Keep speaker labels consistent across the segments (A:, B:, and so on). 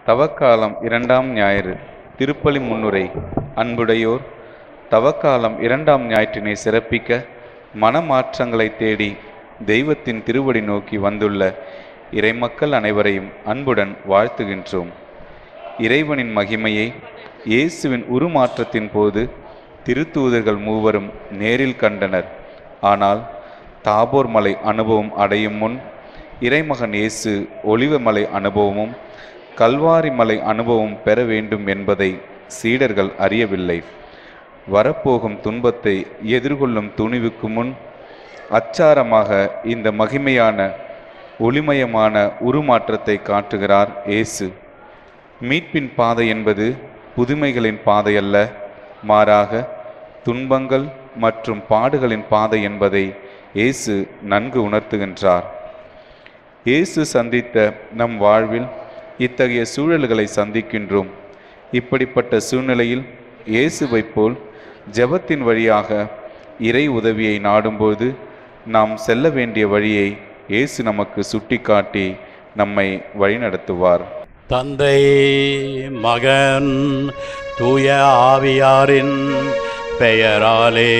A: தவக்காலம் இரண்டாம் ஞாயிறு திருப்பலி முன்னுரை அன்புடையோர் தவக்காலம் இரண்டாம் ஞாயிற்றினை சிறப்பிக்க மனமாற்றங்களை தேடி தெய்வத்தின் திருவடி நோக்கி வந்துள்ள இறைமக்கள் அனைவரையும் அன்புடன் வாழ்த்துகின்றோம் இறைவனின் மகிமையை இயேசுவின் உருமாற்றத்தின் போது திருத்தூதர்கள் மூவரும் நேரில் கண்டனர் ஆனால் தாபோர் மலை அனுபவம் அடையும் முன் இறைமகன் இயேசு ஒளிவமலை அனுபவமும் கல்வாரி மலை அனுபவம் பெற வேண்டும் என்பதை சீடர்கள் அறியவில்லை வரப்போகும் துன்பத்தை எதிர்கொள்ளும் துணிவுக்கு முன் அச்சாரமாக இந்த மகிமையான ஒளிமயமான உருமாற்றத்தை காட்டுகிறார் இயேசு மீட்பின் பாதை என்பது புதுமைகளின் பாதை அல்ல மாறாக துன்பங்கள் மற்றும் பாடுகளின் பாதை என்பதை இயேசு நன்கு உணர்த்துகின்றார் இயேசு சந்தித்த நம் வாழ்வில் இத்தகைய சூழல்களை சந்திக்கின்றோம் இப்படிப்பட்ட சூழ்நிலையில் இயேசுவைப் போல் ஜெபத்தின் வழியாக இறை உதவியை நாடும்போது நாம் செல்ல வேண்டிய வழியை இயேசு நமக்கு சுட்டிக்காட்டி நம்மை வழிநடத்துவார்
B: தந்தை மகன் தூய ஆவியாரின் பெயராலே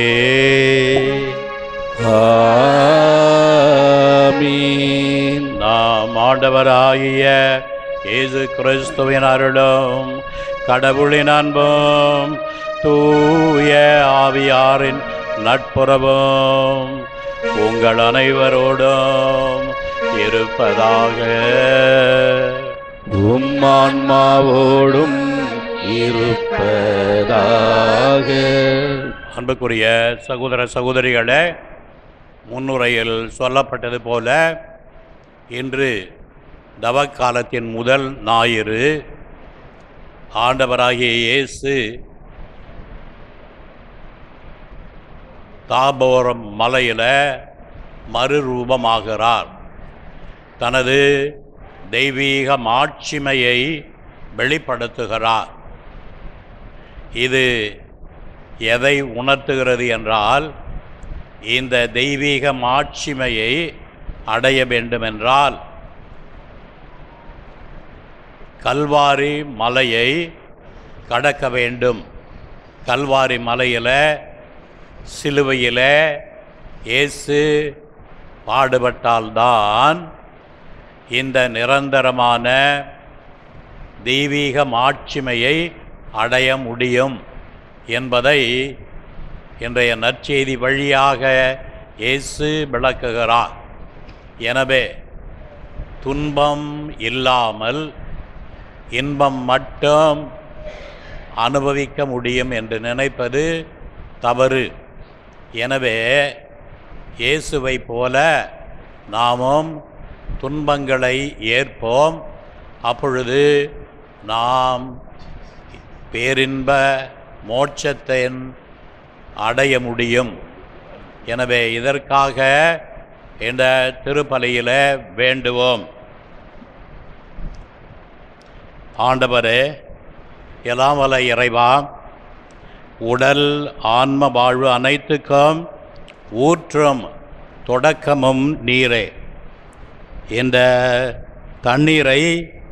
C: ஆமீன்
B: நாம் ஆண்டவராகிய இயேசு கிறிஸ்துவின் அருளும் கடவுளின் அன்பும் தூய ஆவியாரின் நட்புறவும் உங்கள் அனைவரோடும் இருப்பதாக
C: உம்மான்மாவோடும் இருப்பதாக
B: அன்புக்குரிய சகோதர சகோதரிகளே முன்னுரையில் சொல்லப்பட்டது போல இன்று தவக்காலத்தின் முதல் ஞாயிறு ஆண்டவராகிய இயேசு தாபோரம் மலையில் மறுரூபமாகிறார் தனது தெய்வீக மாட்சிமையை வெளிப்படுத்துகிறார் இது எதை உணர்த்துகிறது என்றால் இந்த தெய்வீக மாட்சிமையை அடைய வேண்டுமென்றால் கல்வாரி மலையை கடக்க வேண்டும் கல்வாரி மலையில் சிலுவையில் இயேசு பாடுபட்டால்தான் இந்த நிரந்தரமான தெய்வீக மாட்சிமையை அடைய முடியும் என்பதை இன்றைய நற்செய்தி வழியாக இயேசு விளக்குகிறார் எனவே துன்பம் இல்லாமல் இன்பம் மட்டும் அனுபவிக்க முடியும் என்று நினைப்பது தவறு எனவே இயேசுவை போல நாமும் துன்பங்களை ஏற்போம் அப்பொழுது நாம் பேரின்ப மோட்சத்தை அடைய முடியும் எனவே இதற்காக இந்த திருப்பலியில் வேண்டுவோம் ஆண்டவரே எல்லாம் வல்ல இறைவா உடல் ஆன்ம வாழ்வு அனைத்துக்கும் ஊற்றும் தொடக்கமும் நீரே இந்த தண்ணீரை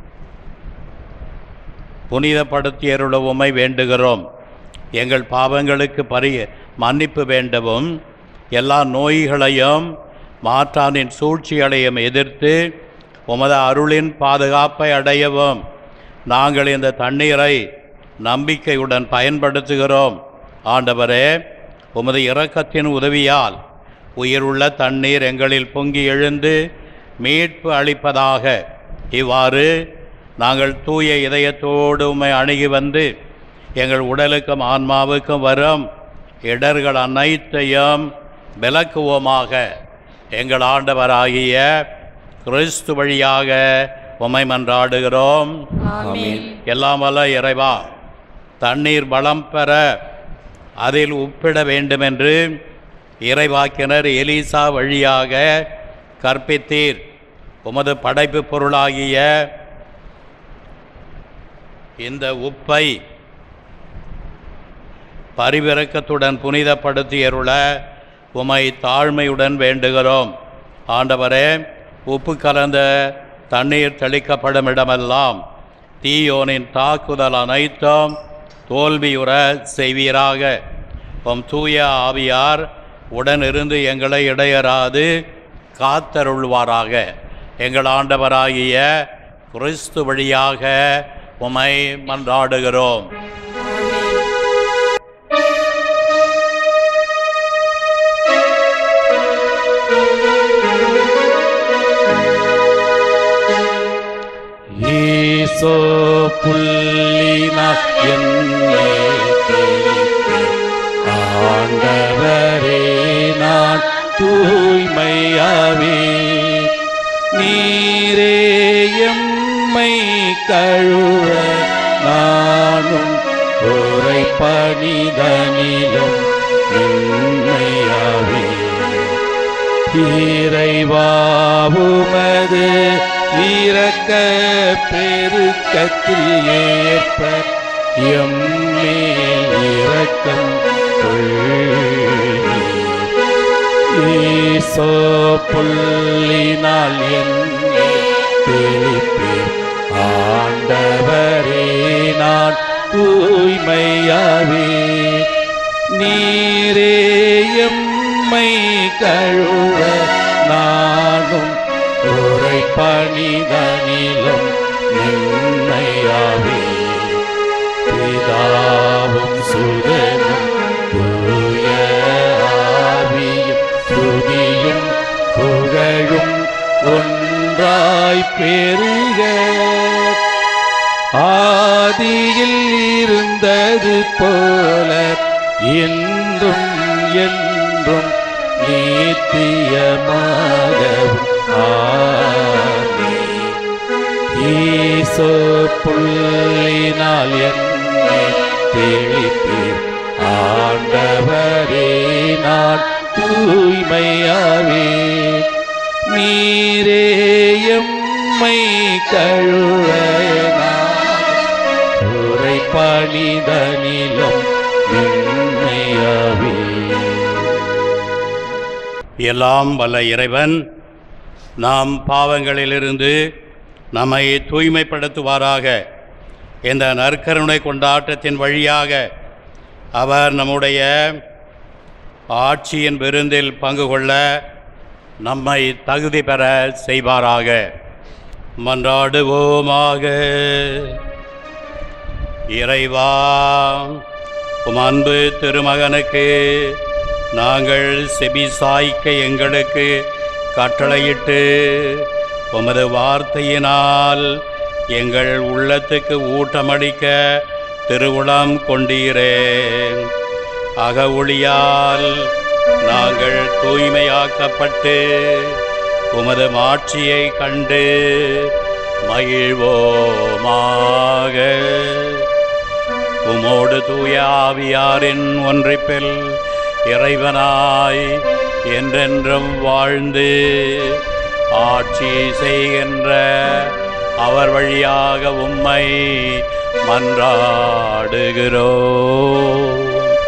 B: புனிதப்படுத்தியருள உமை வேண்டுகிறோம் எங்கள் பாவங்களுக்கு பரி மன்னிப்பு வேண்டவும் எல்லா நோய்களையும் மாற்றானின் சூழ்ச்சிகளையும் எதிர்த்து உமது அருளின் பாதுகாப்பை அடையவும் நாங்கள் இந்த தண்ணீரை நம்பிக்கையுடன் பயன்படுத்துகிறோம் ஆண்டவரே உமது இரக்கத்தின் உதவியால் உயிருள்ள தண்ணீர் எங்களில் பொங்கி எழுந்து மீட்பு அளிப்பதாக இவ்வாறு நாங்கள் தூய இதயத்தோடு உம்மை அணுகி வந்து எங்கள் உடலுக்கும் ஆன்மாவுக்கும் வரும் இடர்கள் அனைத்தையும் விலக்குவோமாக எங்கள் ஆண்டவராகிய கிறிஸ்து வழியாக உமை மன்றாடுகிறோம் எல்லாம் வல்ல இறைவா தண்ணீர் பலம் பெற அதில் உப்பிட வேண்டுமென்று இறைவாக்கினர் எலீசா வழியாக கற்பித்தீர் உமது படைப்பு பொருளாகிய இந்த உப்பை பரிவிறக்கத்துடன் புனிதப்படுத்தியருள உமை தாழ்மையுடன் வேண்டுகிறோம் ஆண்டவரே உப்பு கலந்த தண்ணீர் தெளிக்கப்படும் இடமெல்லாம் தீயோனின் தாக்குதல் அனைத்தும் தோல்வியுற செய்வீராக உம் தூய ஆவியார் உடனிருந்து எங்களை இடையராது காத்தருள்வாராக எங்கள் ஆண்டவராகிய கிறிஸ்து வழியாக உமை மன்றாடுகிறோம்
C: ஈசோ புள்ளினா என்னை ஆண்டவரே நான் தூய்மையாவே நீரே எம்மை கழுவ நானும் உரை பணிதனிலும் உண்மையாவே இறைவாவுமது இறக்க பெருக்கத்தில் ஏற்ப எம்மேல் இரக்கம் கொள்ளீர். ஈசோ புள்ளினால் என்னை தெளிப்பீர் ஆண்டவரே நான் தூய்மையாவே நீரே எம்மை கழுவ நானும் உரை பணிதனிலும் நின்மையாவே பிதாவும் சுதனும் தூய ஆவியும் துதியும் புகழும் ஒன்றாய் பெருக ஆதியில் இருந்தது போல என்றும் என்றும் நித்தியமாகவும் ஆமே ஈசோ புள்ளினால் என்னை தெளிப்பீர் ஆண்டவரே நான் தூய்மையாவே நீரே எம்மை கழுவ உரை பணிதனிலும் உண்மையாவே
B: எல்லாம் வல்ல இறைவன் நாம் பாவங்களிலிருந்து நம்மை தூய்மைப்படுத்துவாராக இந்த நற்கருணை கொண்டாட்டத்தின் வழியாக அவர் நம்முடைய ஆட்சியின் விருந்தில் பங்கு கொள்ள நம்மை தகுதி பெற செய்வாராக மன்றாடுவோமாக இறைவா உம் அன்பு திருமகனுக்கு நாங்கள் செபி சாய்க்க எங்களுக்கு கட்டளையிட்டு உமது வார்த்தையினால் எங்கள் உள்ளத்துக்கு ஊட்டமளிக்க திருவுளம் கொண்டீரே அக ஒளியால் நாங்கள் தூய்மையாக்கப்பட்டு உமது மாட்சியை கண்டு மகிழ்வோமாக உமோடு தூய ஆவியாரின் ஒன்றிப்பில் இறைவனாய் என்றென்றும் வாழ்ந்து ஆட்சி செய்கின்ற அவர் வழியாக உம்மை மன்றாடுகிறோம்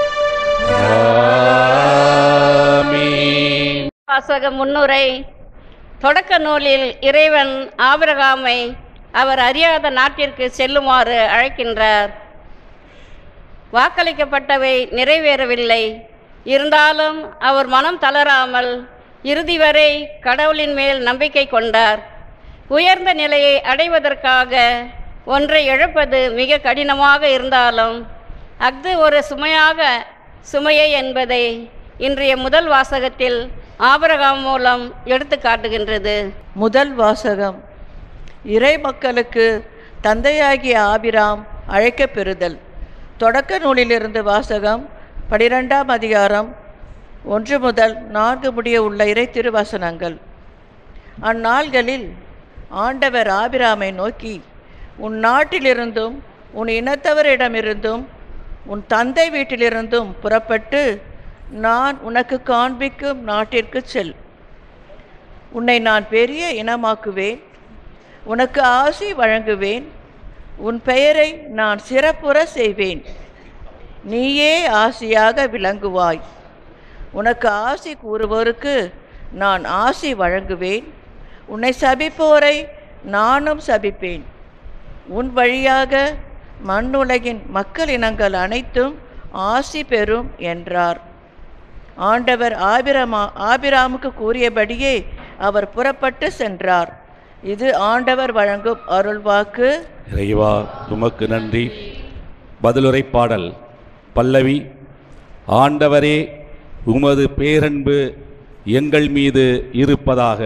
C: ஆமீன்
D: வாசக முன்னுரை தொடக்க நூலில் இறைவன் ஆபிரகாமை அவர் அறியாத நாட்டிற்கு செல்லுமாறு அழைக்கின்றார் வாக்களிக்கப்பட்டவை நிறைவேறவில்லை இருந்தாலும் அவர் மனம் தளராமல் இறுதி வரை கடவுளின் மேல் நம்பிக்கை கொண்டார் உயர்ந்த நிலையை அடைவதற்காக ஒன்றை இழப்பது மிக கடினமாக இருந்தாலும் அஃது ஒரு சுமையாக சுமையை என்பதை இன்றைய முதல் வாசகத்தில் ஆபரகாம் மூலம் எடுத்து காட்டுகின்றது
E: முதல் வாசகம் இறை மக்களுக்கு தந்தையாகிய ஆபிராம் அழைக்கப் பெறுதல் தொடக்க நூலிலிருந்து வாசகம் பனிரெண்டாம் அதிகாரம் ஒன்று முதல் நான்கு முடிய உள்ள இறை திருவசனங்கள் அந்நாள்களில் ஆண்டவர் ஆபிராமை நோக்கி உன் நாட்டிலிருந்தும் உன் இனத்தவரிடமிருந்தும் உன் தந்தை வீட்டிலிருந்தும் புறப்பட்டு நான் உனக்கு காண்பிக்கும் நாட்டிற்கு செல் உன்னை நான் பெரிய இனமாக்குவேன் உனக்கு ஆசி வழங்குவேன் உன் பெயரை நான் சிறப்புற செய்வேன் நீயே ஆசியாக விளங்குவாய் உனக்கு ஆசி கூறுவோருக்கு நான் ஆசி வழங்குவேன் உன்னை சபிப்போரை நானும் சபிப்பேன் உன் வழியாக மண்ணுலகின் மக்கள் இனங்கள் அனைத்தும் ஆசி பெறும் என்றார் ஆண்டவர் ஆபிரமா ஆபிராமுக்கு கூறியபடியே அவர் புறப்பட்டு சென்றார் இது ஆண்டவர் வழங்கும் அருள்வாக்கு
C: இறைவா உமக்கு நன்றி பதிலுரை பாடல் பல்லவி ஆண்டவரே உமது பேரன்பு எங்கள் மீது இருப்பதாக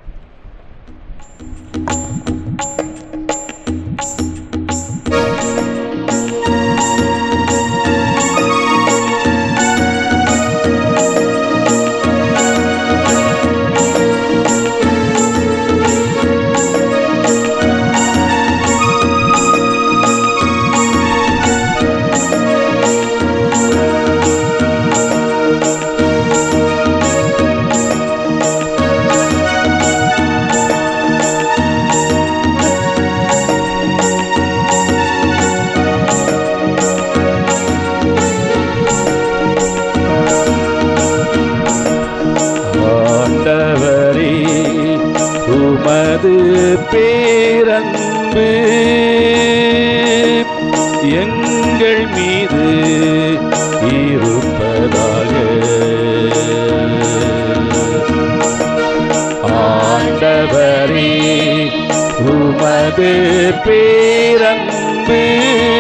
C: ஆண்டவரே உமது பேரன்பு எங்கள் மீது இருப்பதாக ஆண்டவரே உமது பேரன்பு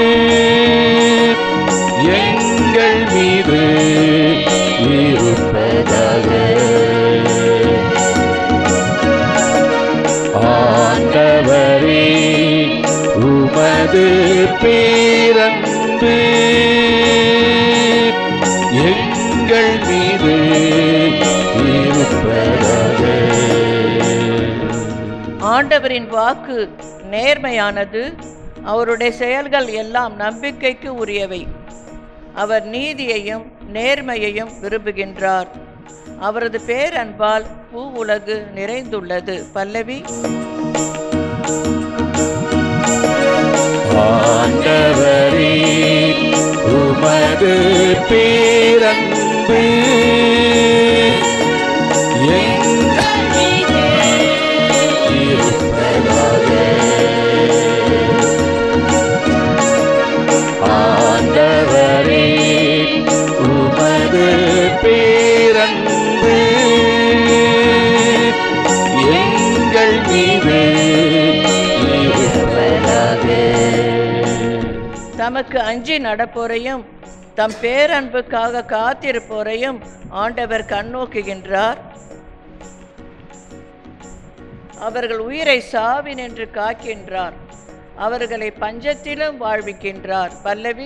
C: எங்கள் மீது இருப்பதாக ஆண்டவரே உமது பேரன்பு எங்கள் மீது இருப்பதாக
E: ஆண்டவரின் வாக்கு நேர்மையானது அவருடைய செயல்கள் எல்லாம் நம்பிக்கைக்கு உரியவை அவர் நீதியையும் நேர்மையையும் விரும்புகின்றார் அவரது பேரன்பால் பூ உலகு நிறைந்துள்ளது பல்லவி
C: ஆண்டவரே உமது பேரன்பு எங்கள் மீது இருப்பதாக ஆண்டவரே உமது பேரன்பு எங்கள் மீது இருப்பதாக
E: தமக்கு அஞ்சி நடப்போரையும் தம் பேரன்புக்காக காத்திருப்போரையும் ஆண்டவர் கண்ணோக்குகின்றார் அவர்கள் உயிரை சாவினின்று காக்கின்றார் அவர்களை பஞ்சத்திலும் வாழ்விக்கின்றார் பல்லவி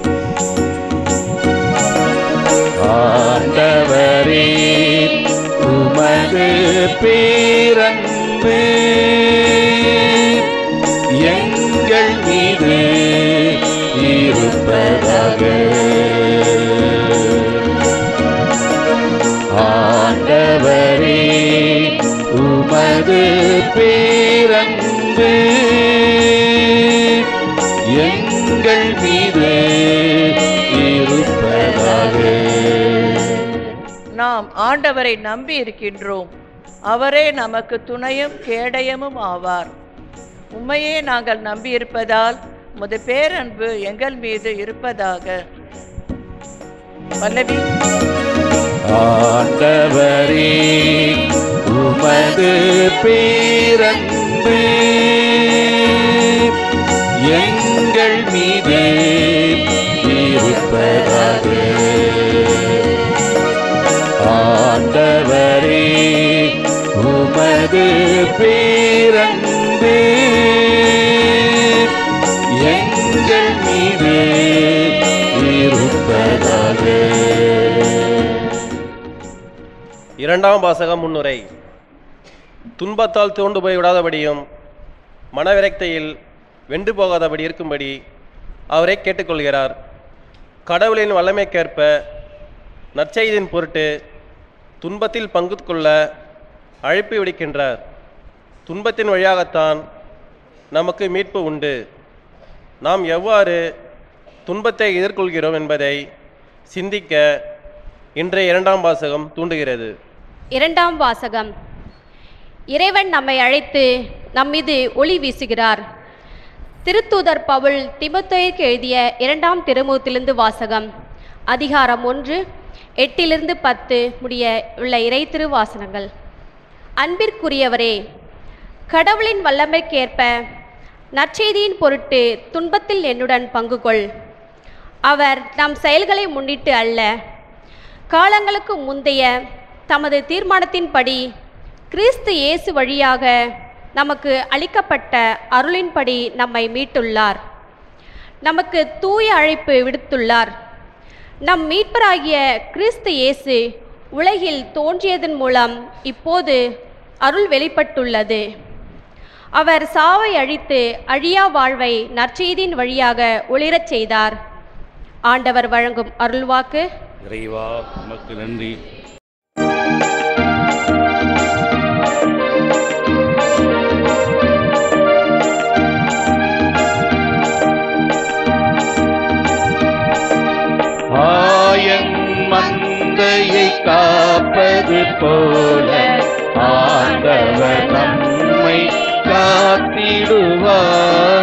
C: ஆண்டவரே உமது பேரன்பு எங்கள் மீது இருப்பதாக ஆண்டவரே உமது பேரன்பு எங்கள் மீது இருப்பதாக
E: நாம் ஆண்டவரை நம்பி இருக்கின்றோம் அவரே நமக்கு துணையும் கேடயமும் ஆவார் உம்மையே நாங்கள் நம்பியிருப்பதால் உமது பேரன்பு எங்கள் மீது இருப்பதாக பல்லவி
C: ஆண்டவரே உமது பேரன்பு எங்கள் மீது இருப்பதாக ஆண்டவரே உமது பேரன்பு எங்கள் மீது இருப்பதாக
F: இரண்டாம் வாசகம் முன்னுரை துன்பத்தால் தோண்டு போய் விடாதபடியும் மனவிரக்தியில் வென்று போகாதபடி இருக்கும்படி அவரை கேட்டுக்கொள்கிறார் கடவுளின் வல்லமைக்கேற்ப நற்செய்தியின் பொருட்டு துன்பத்தில் பங்கு கொள்ள அழைப்பு விடுக்கின்றார் துன்பத்தின் வழியாகத்தான் நமக்கு மீட்பு உண்டு நாம் எவ்வாறு துன்பத்தை எதிர்கொள்கிறோம் என்பதை சிந்திக்க இன்றைய இரண்டாம் வாசகம் தூண்டுகிறது
G: இரண்டாம் வாசகம் இறைவன் நம்மை அழைத்து நம்மீது ஒளி வீசுகிறார் திருத்தூதர் பவுல் திமுத்தேயுக்கு எழுதிய இரண்டாம் திருமுகத்திலிருந்து வாசகம் அதிகாரம் ஒன்று எட்டிலிருந்து பத்து முடிய உள்ள இறை திருவாசனங்கள் அன்பிற்குரியவரே கடவுளின் வல்லமைக்கேற்ப நற்செய்தியின் பொருட்டு துன்பத்தில் என்னுடன் பங்கு கொள் அவர் நம் செயல்களை முன்னிட்டு அல்ல காலங்களுக்கு முந்தைய தமது தீர்மானத்தின்படி கிறிஸ்து இயேசு வழியாக நமக்கு அளிக்கப்பட்ட அருளின்படி நம்மை மீட்டுள்ளார் நமக்கு தூய அழைப்பு விடுத்துள்ளார் நம் மீட்பராகிய கிறிஸ்து இயேசு உலகில் தோன்றியதன் மூலம் இப்போது அருள் வெளிப்பட்டுள்ளது அவர் சாவை அழித்து அழியா வாழ்வை நற்செய்தியின் வழியாக ஒளிரச் செய்தார் ஆண்டவர் வழங்கும் அருள்வாக்கு
B: இறைவா உமக்கு நன்றி
C: ஆயன் மந்தையை காப்பது போல ஆண்டவர் நம்மை காத்திடுவார்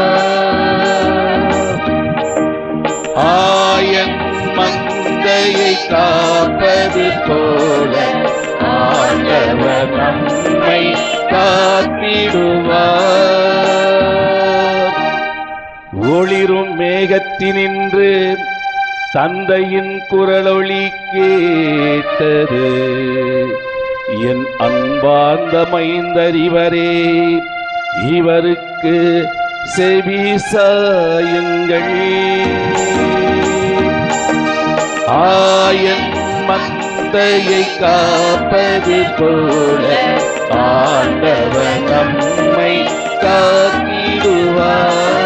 C: ஆயன் மந்தையை காப்பது போல ஆண்டவர் நம்மை காத்திடுவார் ஒளிரும் மேகத்தினின்று தந்தையின் குரலொளி கேட்டது என் அன்பார்ந்த மைந்தறிவரே இவருக்கு செவி சாயுங்கள் ஆயன் மந்தையை காப்பது போல ஆண்டவர் நம்மை காத்திடுவார்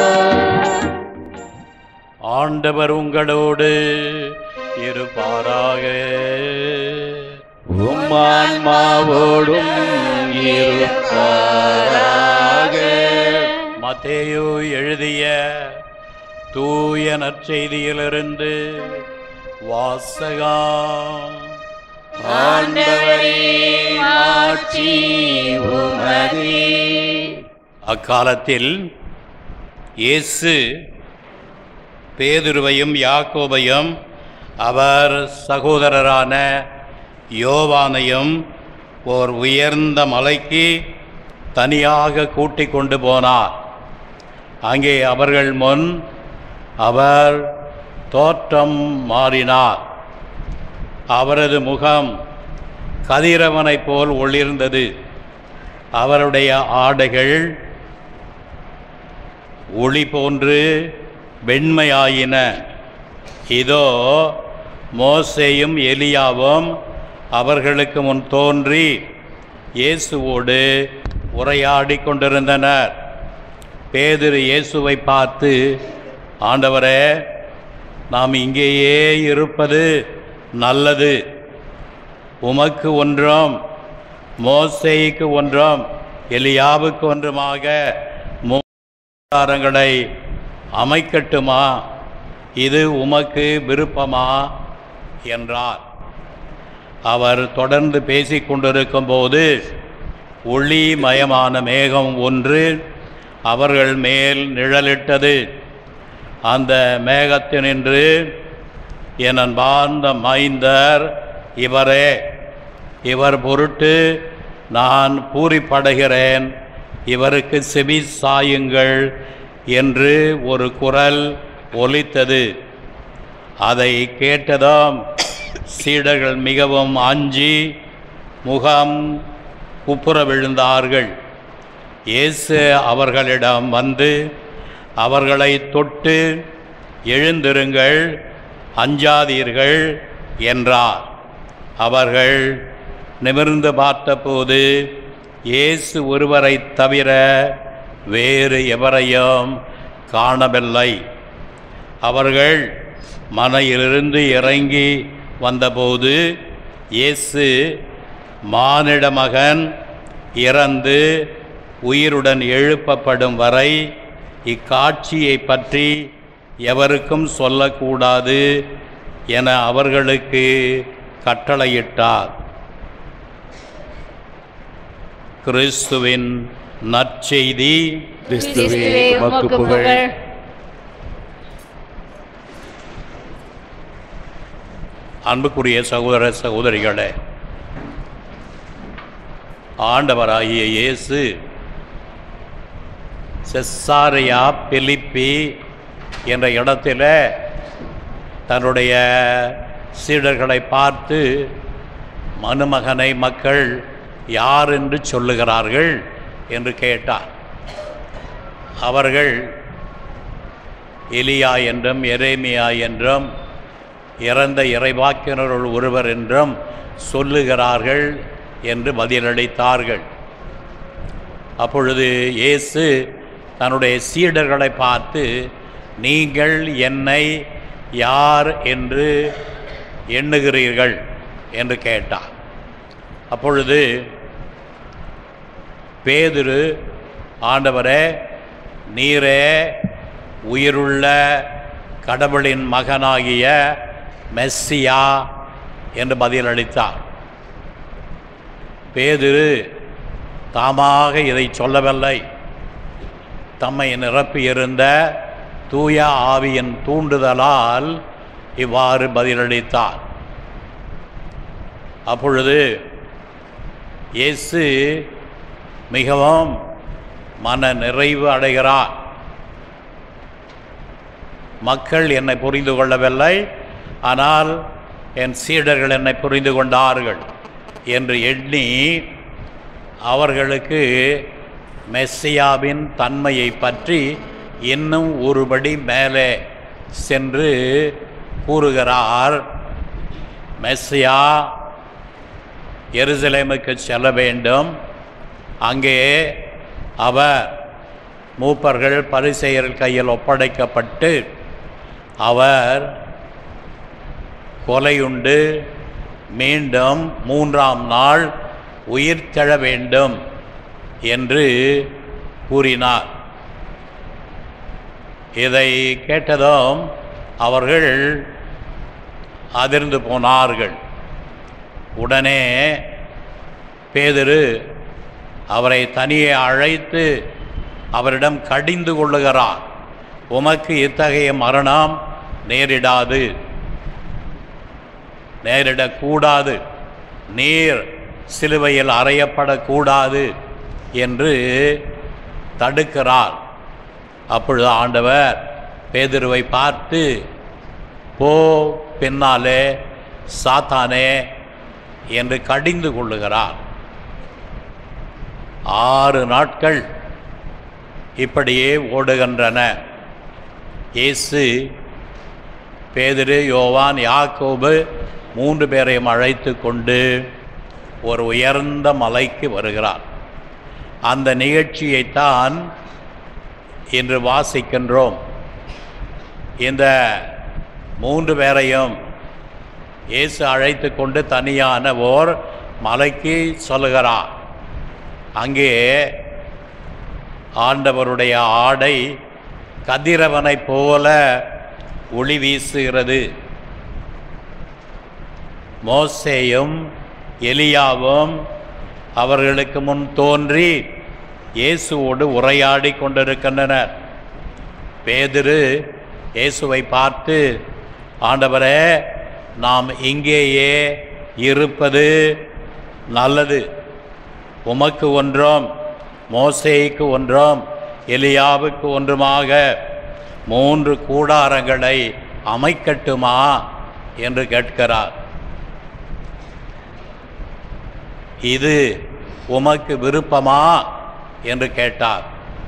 B: ஆண்டவர் உங்களோடு இருப்பாராக
C: உம்மான்மாவோடும் இருப்பாராக
B: மத்தேயு எழுதிய தூய நற்செய்தியிலிருந்து வாசகம்
C: ஆண்டவரே மாட்சி உமதே
B: அக்காலத்தில் இயேசு பேதுருவையும் யாக்கோபையும் அவர் சகோதரரான யோவானையும் ஓர் உயர்ந்த மலைக்கு தனியாக கூட்டிக் கொண்டு போனார் அங்கே அவர்கள் முன் அவர் தோற்றம் மாறினார் அவரது முகம் கதிரவனைப் போல் ஒளிர்ந்தது அவருடைய ஆடைகள் ஒளி போன்று வெண்மையாயின இதோ மோசேயும் எலியாவும் அவர்களுக்கு முன் தோன்றி இயேசுவோடு உரையாடி கொண்டிருந்தனர் பேதுரு இயேசுவை பார்த்து ஆண்டவரே நாம் இங்கேயே இருப்பது நல்லது உமக்கு ஒன்றும் மோசேய்க்கு ஒன்றும் எலியாவுக்கு ஒன்றுமாக மூதாரங்களை அமைக்கட்டுமா இது உமக்கு விருப்பமா என்றார் அவர் தொடர்ந்து பேசிக் கொண்டிருக்கும் போது ஒளி மயமான மேகம் ஒன்று அவர்கள் மேல் நிழலிட்டது அந்த மேகத்தினின்று என் அன்பார்ந்த மைந்தர் இவரே இவர் பொருட்டு நான் பூரிப்படைகிறேன் இவருக்கு செவி சாயுங்கள் என்று ஒரு குரல் ஒலித்தது அதை கேட்டதும் சீடர்கள் மிகவும் அஞ்சி முகம் குப்புற விழுந்தார்கள் இயேசு அவர்களிடம் வந்து அவர்களை தொட்டு எழுந்திருங்கள் அஞ்சாதீர்கள் என்றார் அவர்கள் நிமிர்ந்து பார்த்தபோது இயேசு ஒருவரைத் தவிர வேறு எவரையும் காணவில்லை அவர்கள் மனையிலிருந்து இறங்கி வந்தபோது இயேசு மானிட மகன் இறந்து உயிருடன் எழுப்பப்படும் வரை இக்காட்சியை பற்றி எவருக்கும் சொல்லக்கூடாது என அவர்களுக்கு கட்டளையிட்டார் கிறிஸ்துவின் நற்செய்தி
C: கிறிஸ்துவே உமக்கு புகழ்
B: அன்புக்குரிய சகோதர சகோதரிகளே ஆண்டவராகிய இயேசு செஸ்ஸாரியா பிலிப்பி என்ற இடத்துல தன்னுடைய சீடர்களை பார்த்து மனுமகனை மக்கள் யார் என்று சொல்லுகிறார்கள் என்று கேட்டார் அவர்கள் எலியா என்றும் எரேமியா என்றும் இறந்த இறைவாக்கினருள் ஒருவர் என்றும் சொல்லுகிறார்கள் என்று பதிலளித்தார்கள் அப்பொழுது இயேசு தன்னுடைய சீடர்களை பார்த்து நீங்கள் என்னை யார் என்று எண்ணுகிறீர்கள் என்று கேட்டார் அப்பொழுது பேதுரு ஆண்டவரே நீரே உயிருள்ள கடவுளின் மகனாகிய மெஸ்ஸியா என்று பதிலளித்தார் பேதுரு தாமாக இதை சொல்லவில்லை தம்மை நிரப்பியிருந்த தூய ஆவியின் தூண்டுதலால் இவ்வாறு பதிலளித்தார் அப்பொழுது இயேசு மிகவும் மன நிறைவு அடைகிறார் மக்கள் என்னை புரிந்து கொள்ளவில்லை ஆனால் என் சீடர்கள் என்னை புரிந்து கொண்டார்கள் என்று எண்ணி அவர்களுக்கு மெஸ்ஸியாவின் தன்மையை பற்றி இன்னும் ஒருபடி மேலே சென்று கூறுகிறார் மெஸ்ஸியா எருசலேமுக்கு செல்ல வேண்டும் அங்கே அவர் மூப்பர்கள் பரிசெயர் கையில் ஒப்படைக்கப்பட்டு அவர் கொலையுண்டு மீண்டும் மூன்றாம் நாள் உயிர் தெழ வேண்டும் என்று கூறினார் இதை கேட்டதும் அவர்கள் அதிர்ந்து போனார்கள் உடனே பேதுரு அவரை தனியே அழைத்து அவரிடம் கடிந்து கொள்ளுகிறார் உமக்கு இத்தகைய மரணம் நேரிடாது நேரிடக்கூடாது நீர் சிலுவையில் அறையப்படக்கூடாது என்று தடுக்கிறார் அப்பொழுது ஆண்டவர் பேதுருவை பார்த்து போ பின்னாலே சாத்தானே என்று கடிந்து கொள்ளுகிறார் ஆறு நாட்கள் இப்படியே ஓடுகின்றன இயேசு பேதிரு யோவான் யாக்கோபு மூன்று பேரையும் அழைத்து கொண்டு ஒரு உயர்ந்த மலைக்கு வருகிறார் அந்த நிகழ்ச்சியைத்தான் இன்று வாசிக்கின்றோம் இந்த மூன்று பேரையும் இயேசு அழைத்து கொண்டு தனியான ஓர் மலைக்கு சொல்லுகிறார் அங்கே ஆண்டவருடைய ஆடை கதிரவனைப் போல ஒளி வீசுகிறது மோசேயும் எலியாவும் அவர்களுக்கு முன் தோன்றி இயேசுவோடு உரையாடி கொண்டிருக்கின்றனர் பேதுரு இயேசுவை பார்த்து ஆண்டவரே நாம் இங்கேயே இருப்பது நல்லது உமக்கு ஒன்றும் மோசேக்கு ஒன்றும் எலியாவுக்கு ஒன்றுமாக மூன்று கூடாரங்களை அமைக்கட்டுமா என்று கேட்கிறார் இது உமக்கு விருப்பமா என்று கேட்டார்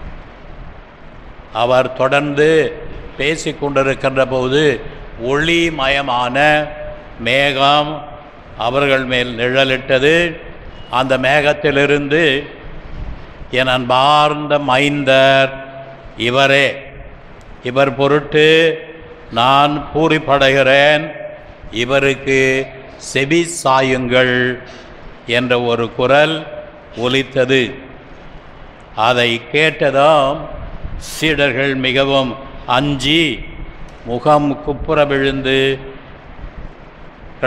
B: அவர் தொடர்ந்து பேசிக் கொண்டிருக்கின்ற போது ஒளிமயமான மேகம் அவர்கள் மேல் நிழலிட்டது அந்த மேகத்திலிருந்து என் அன்பார்ந்த மைந்தர் இவரே இவர் பொருட்டு நான் பூரிப்படைகிறேன் இவருக்கு செவி சாயுங்கள் என்ற ஒரு குரல் ஒலித்தது அதை கேட்டதும் சீடர்கள் மிகவும் அஞ்சி முகம் குப்புற விழுந்து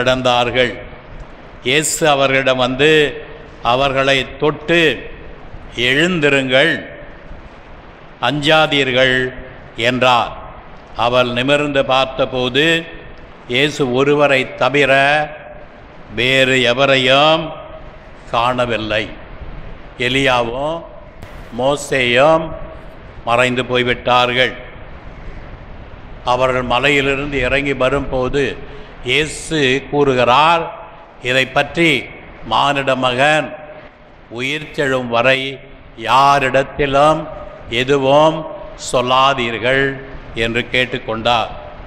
B: கிடந்தார்கள் இயேசு அவர்களிடம் வந்து அவர்களை தொட்டு எழுந்திருங்கள் அஞ்சாதீர்கள் என்றார் அவள் நிமிர்ந்து பார்த்தபோது இயேசு ஒருவரை தவிர வேறு எவரையும் காணவில்லை எலியாவும் மோசேயும் மறைந்து போய்விட்டார்கள் அவர்கள் மலையிலிருந்து இறங்கி வரும்போது இயேசு கூறுகிறார் இதை பற்றி மானிட மகன் உயிர்த்தெழும் வரை யாரிடத்திலும் எதுவும் சொல்லாதீர்கள் என்று கேட்டுக்கொண்டார்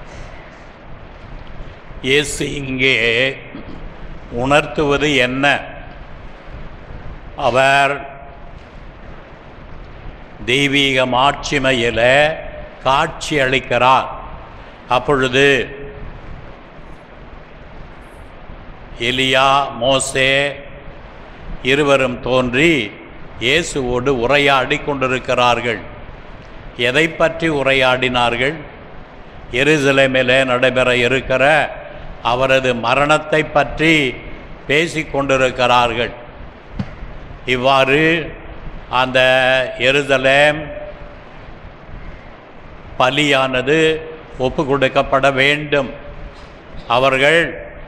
B: இயேசு இங்கே உணர்த்துவது என்ன அவர் தெய்வீக மாட்சிமையில காட்சி அளிக்கிறார் அப்பொழுது எலியா மோசே இருவரும் தோன்றி இயேசுவோடு உரையாடி கொண்டிருக்கிறார்கள் எதை பற்றி உரையாடினார்கள் எருசலேமிலே நடைபெற இருக்கிற அவரது மரணத்தை பற்றி பேசிக் கொண்டிருக்கிறார்கள் இவ்வாறு அந்த எருசலேம் பலியானது ஒப்பு கொடுக்கப்பட வேண்டும் அவர்கள்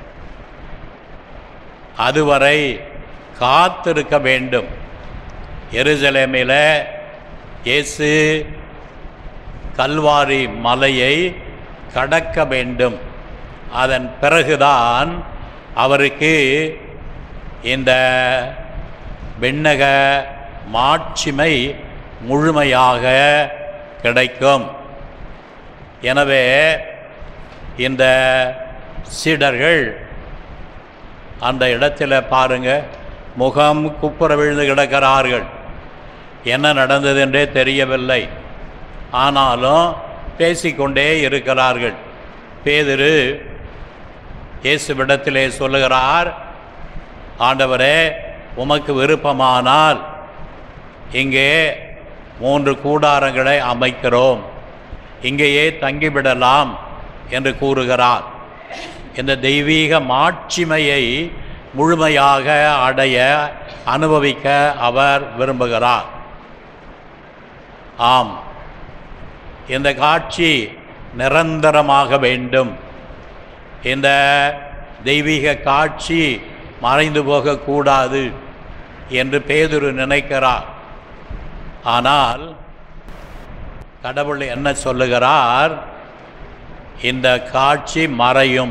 B: அதுவரை காத்திருக்க வேண்டும் எருசலேமில் இயேசு கல்வாரி மலையை கடக்க வேண்டும் அதன் பிறகுதான் அவருக்கு இந்த விண்ணக மாட்சிமை முழுமையாக கிடைக்கும் எனவே இந்த சீடர்கள் அந்த இடத்துல பாருங்க முகம் குப்புற விழுந்து கிடக்கிறார்கள் என்ன நடந்தது என்றே தெரியவில்லை ஆனாலும் பேசிக்கொண்டே இருக்கிறார்கள் பேதிரு இயேசுவிடத்திலே சொல்லுகிறார் ஆண்டவரே உமக்கு விருப்பமானால் இங்கே மூன்று கூடாரங்களை அமைக்கிறோம் இங்கேயே தங்கிவிடலாம் என்று கூறுகிறார் இந்த தெய்வீக மாட்சிமையை முழுமையாக அடைய அனுபவிக்க அவர் விரும்புகிறார் ஆம் இந்த காட்சி நிரந்தரமாக வேண்டும் இந்த தெய்வீக காட்சி மறைந்து போகக்கூடாது என்று பேதுரு நினைக்கிறார் ஆனால் கடவுள் என்ன சொல்லுகிறார் இந்த காட்சி மறையும்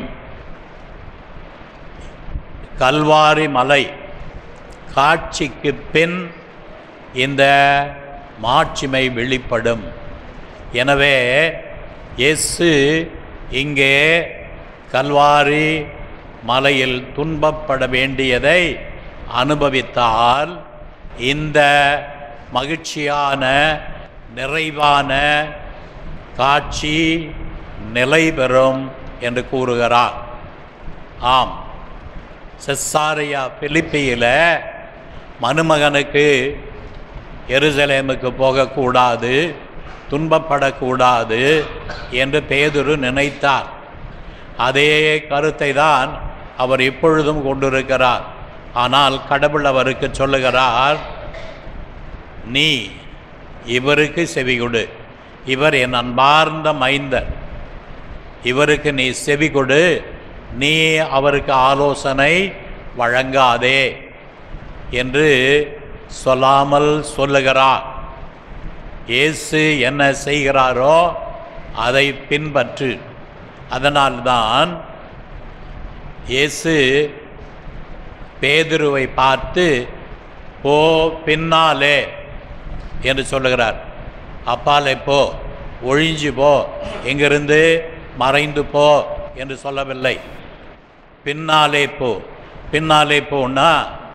B: கல்வாரி மலை காட்சிக்கு பின் இந்த மாட்சிமை வெளிப்படும் எனவே இயேசு இங்கே கல்வாரி மலையில் துன்பப்பட வேண்டியதை அனுபவித்தால் இந்த மகிழ்ச்சியான நிறைவான காட்சி நிலை பெறும் என்று கூறுகிறார் ஆம் செஸ்ஸாரியா பிலிப்பியில் மருமகனுக்கு எருசலேமுக்கு போகக்கூடாது துன்பப்படக்கூடாது என்று பேதுரு நினைத்தார் அதே கருத்தை தான் அவர் இப்பொழுதும் கொண்டிருக்கிறார் ஆனால் கடவுள் அவருக்கு சொல்லுகிறார் நீ இவருக்கு செவி கொடு இவர் என் அன்பார்ந்த மைந்தர் இவருக்கு நீ செவி கொடு நீ அவருக்கு ஆலோசனை வழங்காதே என்று சொல்லாமல் சொல்லுகிறார் இயேசு என்ன செய்கிறாரோ அதை பின்பற்று அதனால்தான் இயேசு பேதுருவை பார்த்து போ பின்னாலே என்று சொல்லுகிறார் அப்பாலே போ ஒழிஞ்சு போ எங்கிருந்து மறைந்து போ என்று சொல்லவில்லை பின்னாலே போ பின்னாலே போன்னா